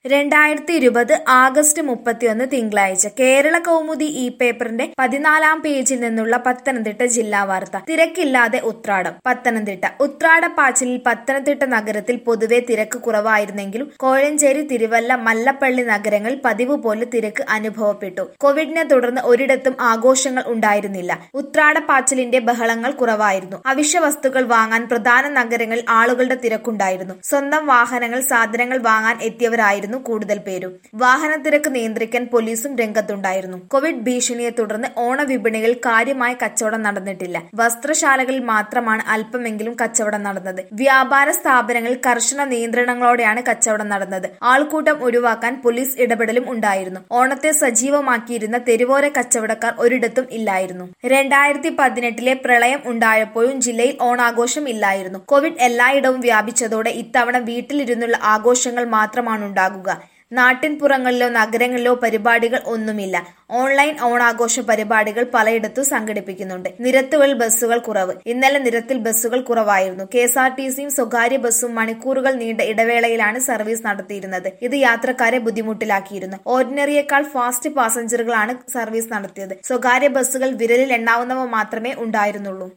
രണ്ടായിരത്തി ഇരുപത് ആഗസ്റ്റ് മുപ്പത്തിയൊന്ന് തിങ്കളാഴ്ച കേരള കൗമുദി ഈ പേപ്പറിന്റെ പതിനാലാം പേജിൽ നിന്നുള്ള പത്തനംതിട്ട ജില്ലാ വാർത്ത തിരക്കില്ലാതെ ഉത്രാടം പത്തനംതിട്ട ഉത്രാടപ്പാച്ചിലിൽ പത്തനംതിട്ട നഗരത്തിൽ പൊതുവെ തിരക്ക് കുറവായിരുന്നെങ്കിലും കോഴഞ്ചേരി തിരുവല്ല മല്ലപ്പള്ളി നഗരങ്ങളിൽ പതിവ് പോലെ തിരക്ക് അനുഭവപ്പെട്ടു കോവിഡിനെ തുടർന്ന് ഒരിടത്തും ആഘോഷങ്ങൾ ഉണ്ടായിരുന്നില്ല ഉത്രാടപ്പാച്ചിലിന്റെ ബഹളങ്ങൾ കുറവായിരുന്നു അവശ്യ വസ്തുക്കൾ വാങ്ങാൻ പ്രധാന നഗരങ്ങളിൽ ആളുകളുടെ തിരക്കുണ്ടായിരുന്നു സ്വന്തം വാഹനങ്ങൾ സാധനങ്ങൾ വാങ്ങാൻ എത്തിയവരായിരുന്നു കൂടുതൽ പേരും വാഹന തിരക്ക് നിയന്ത്രിക്കാൻ പോലീസും രംഗത്തുണ്ടായിരുന്നു കോവിഡ് ഭീഷണിയെ തുടർന്ന് ഓണവിപണികളിൽ കാര്യമായ കച്ചവടം നടന്നിട്ടില്ല വസ്ത്രശാലകളിൽ മാത്രമാണ് അല്പമെങ്കിലും കച്ചവടം നടന്നത് വ്യാപാര സ്ഥാപനങ്ങളിൽ കർശന നിയന്ത്രണങ്ങളോടെയാണ് കച്ചവടം നടന്നത് ആൾക്കൂട്ടം ഒഴിവാക്കാൻ പോലീസ് ഇടപെടലും ഉണ്ടായിരുന്നു ഓണത്തെ സജീവമാക്കിയിരുന്ന തെരുവോര കച്ചവടക്കാർ ഒരിടത്തും ഇല്ലായിരുന്നു രണ്ടായിരത്തി പതിനെട്ടിലെ പ്രളയം ഉണ്ടായപ്പോഴും ജില്ലയിൽ ഓണാഘോഷം ഇല്ലായിരുന്നു കോവിഡ് എല്ലായിടവും വ്യാപിച്ചതോടെ ഇത്തവണ വീട്ടിലിരുന്നുള്ള ആഘോഷങ്ങൾ മാത്രമാണ് ഉണ്ടാകുക നാട്ടിൻപുറങ്ങളിലോ നഗരങ്ങളിലോ പരിപാടികൾ ഒന്നുമില്ല ഓൺലൈൻ ഓണാഘോഷ പരിപാടികൾ പലയിടത്തും സംഘടിപ്പിക്കുന്നുണ്ട് നിരത്തുകളിൽ ബസ്സുകൾ കുറവ് ഇന്നലെ നിരത്തിൽ ബസ്സുകൾ കുറവായിരുന്നു കെ എസ് ആർ ടി സിയും സ്വകാര്യ ബസ്സും മണിക്കൂറുകൾ നീണ്ട ഇടവേളയിലാണ് സർവീസ് നടത്തിയിരുന്നത് ഇത് യാത്രക്കാരെ ബുദ്ധിമുട്ടിലാക്കിയിരുന്നു ഓർഡിനറിയേക്കാൾ ഫാസ്റ്റ് പാസഞ്ചറുകളാണ് സർവീസ് നടത്തിയത് സ്വകാര്യ ബസ്സുകൾ വിരലിൽ എണ്ണാവുന്നവ മാത്രമേ ഉണ്ടായിരുന്നുള്ളൂ